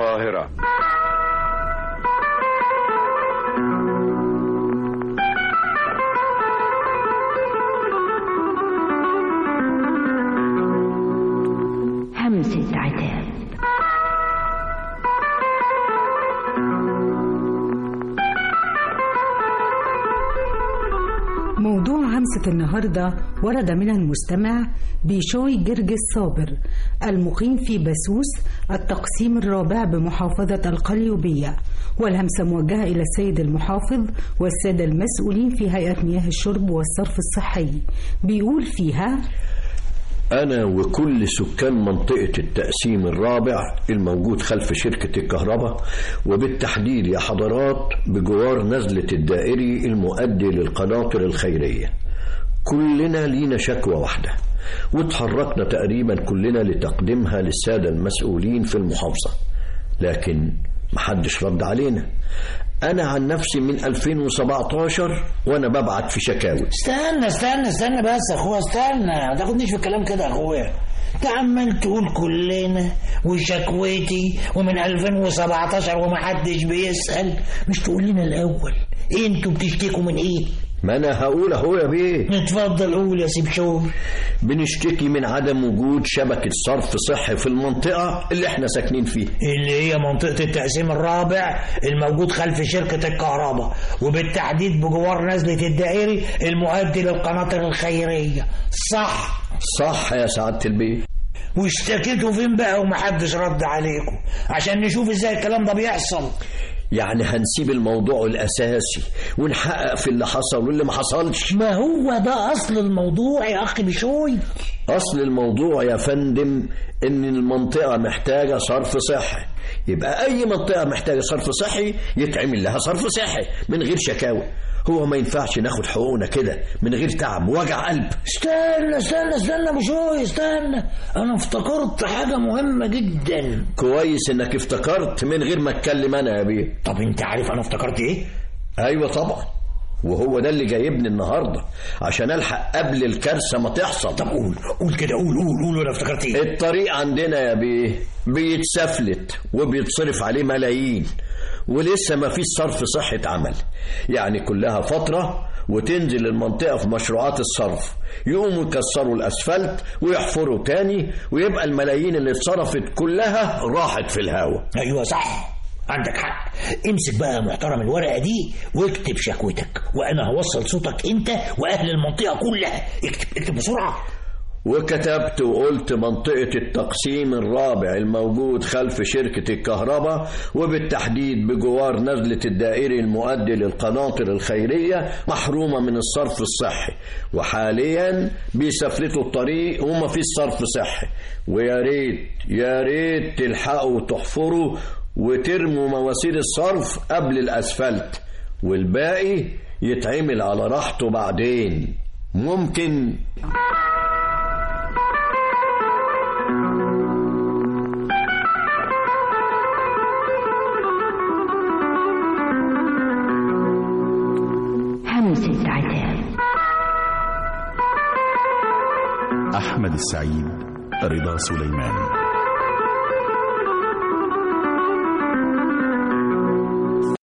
القاهرة همسة عتاب موضوع همسة النهاردة ورد من المستمع بيشوي جرجس صابر المقيم في بسوس التقسيم الرابع بمحافظة القليوبية والهمسة موجهة إلى السيد المحافظ والسادة المسؤولين في هيئة مياه الشرب والصرف الصحي بيقول فيها أنا وكل سكان منطقة التقسيم الرابع الموجود خلف شركة الكهرباء وبالتحديد يا حضرات بجوار نزلة الدائري المؤدي للقناطر الخيرية كلنا لينا شكوى واحدة وتحركنا تقريبا كلنا لتقديمها للسادة المسؤولين في المحافظة لكن محدش رد علينا أنا عن نفسي من 2017 وأنا ببعت في شكاوي استنى استنى استنى بس يا اخويا استنى ما تاخدنيش في الكلام كده يا اخويا انت عمال تقول كلنا وشكوتي ومن 2017 ومحدش بيسأل مش تقول لنا الأول انتوا بتشتكوا من ايه؟ ما أنا هقول أهو يا بيه اتفضل قول يا سيب شوي بنشتكي من عدم وجود شبكة صرف صحي في المنطقة اللي احنا ساكنين فيها اللي هي منطقة التقسيم الرابع الموجود خلف شركة الكهرباء وبالتحديد بجوار نزلة الدائري المؤدي للقناطر الخيرية صح صح يا سعادة البيه واشتكيتوا فين بقى ومحدش رد عليكم عشان نشوف ازاي الكلام ده بيحصل يعني هنسيب الموضوع الأساسي ونحقق في اللي حصل واللي ما حصلش ما هو ده أصل الموضوع يا أخي بشوي أصل الموضوع يا فندم إن المنطقة محتاجة صرف صحي يبقى أي منطقة محتاجة صرف صحي يتعمل لها صرف صحي من غير شكاوى هو ما ينفعش ناخد حقوقنا كده من غير تعب ووجع قلب استنى استنى استنى بشوي استنى أنا افتكرت حاجة مهمة جدا كويس إنك افتكرت من غير ما اتكلم أنا يا بيه طب أنت عارف أنا افتكرت إيه؟ أيوة طبعا وهو ده اللي جايبني النهارده عشان الحق قبل الكارثه ما تحصل طب قول قول كده قول قول قول أنا افتكرت إيه؟ الطريق عندنا يا بيه بيتسفلت وبيتصرف عليه ملايين ولسه ما فيش صرف صحي اتعمل يعني كلها فترة وتنزل المنطقة في مشروعات الصرف يقوموا يكسروا الأسفلت ويحفروا تاني ويبقى الملايين اللي اتصرفت كلها راحت في الهوا أيوة صح عندك حق امسك بقى يا محترم الورقة دي واكتب شكوتك وأنا هوصل صوتك أنت وأهل المنطقة كلها اكتب اكتب بسرعة وكتبت وقلت منطقة التقسيم الرابع الموجود خلف شركة الكهرباء وبالتحديد بجوار نزلة الدائري المؤدي للقناطر الخيرية محرومة من الصرف الصحي وحاليا بيسفلتوا الطريق وما فيش صرف صحي ويا ريت يا ريت تلحقوا تحفروا وترموا مواسير الصرف قبل الأسفلت والباقي يتعمل على راحته بعدين ممكن همسة عتاب أحمد السعيد رضا سليمان